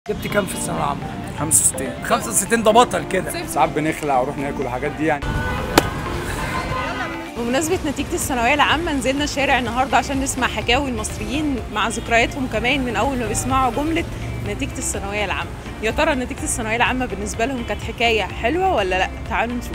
جبت كام في الثانويه العامه 65 65 ده بطل كده ساعات بنخلع ونروح ناكل الحاجات دي يعني بمناسبة نتيجة الثانوية العامة نزلنا الشارع النهاردة عشان نسمع حكاوي المصريين مع ذكرياتهم كمان من أول ما بيسمعوا جملة نتيجة الثانوية العامة يا ترى نتيجة الثانوية العامة بالنسبة لهم كانت حكاية حلوة ولا لأ تعالوا نشوف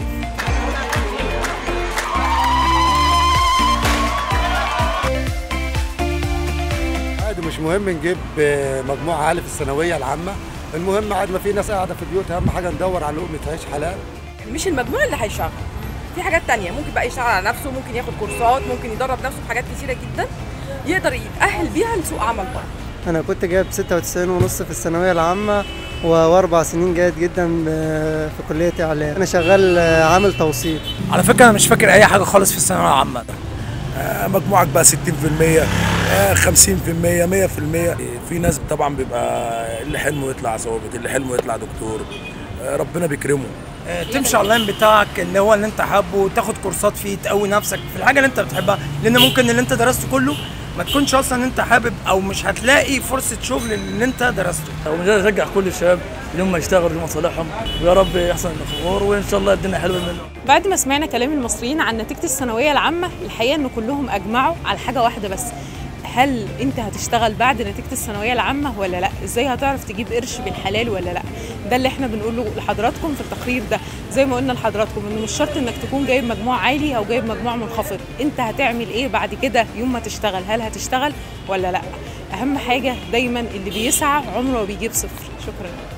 عادي مش مهم نجيب مجموعة عالي في الثانوية العامة المهم عاد ما في ناس قاعدة في بيوت أهم حاجة ندور على لقمة عيش حلال مش المجموع اللي هيشتغل في حاجات تانية ممكن بقى يشتغل على نفسه ممكن ياخد كورسات ممكن يدرب نفسه في حاجات كتيرة جدا يقدر يتأهل بيها لسوق عمل بره أنا كنت جايب 96 ونص في الثانوية العامة و- وأربع سنين جيد جدا ب- في كلية إعلام أنا شغال عامل توصيل على فكره انا مش فاكر اي حاجه خالص في الثانويه العامه مجموعك بقى 60% آه، 50% 100% في ناس طبعا بيبقى اللي حلمه يطلع ظابط اللي حلمه يطلع دكتور آه، ربنا بيكرمه آه، تمشي على اللاين بتاعك اللي هو اللي انت حابه تاخد كورسات فيه تقوي نفسك في الحاجه اللي انت بتحبها لان ممكن اللي انت درسته كله ما تكونش اصلا انت حابب او مش هتلاقي فرصه شغل اللي انت درسته ومجرد اشجع كل الشباب اللي هم يشتغلوا لمصالحهم ويا رب يحصل الامور وان شاء الله الدنيا حلوه منهم بعد ما سمعنا كلام المصريين عن نتيجة الثانوية العامة الحقيقة إن كلهم أجمعوا على حاجة واحدة بس هل انت هتشتغل بعد نتيجة الثانوية العامة ولا لا؟ ازاي هتعرف تجيب قرش بالحلال ولا لا؟ ده اللي احنا بنقوله لحضراتكم في التقرير ده زي ما قلنا لحضراتكم انه مش شرط انك تكون جايب مجموع عالي او جايب مجموع منخفض، انت هتعمل ايه بعد كده يوم ما تشتغل؟ هل هتشتغل ولا لا؟ اهم حاجة دايما اللي بيسعى عمره ما بيجيب صفر، شكرا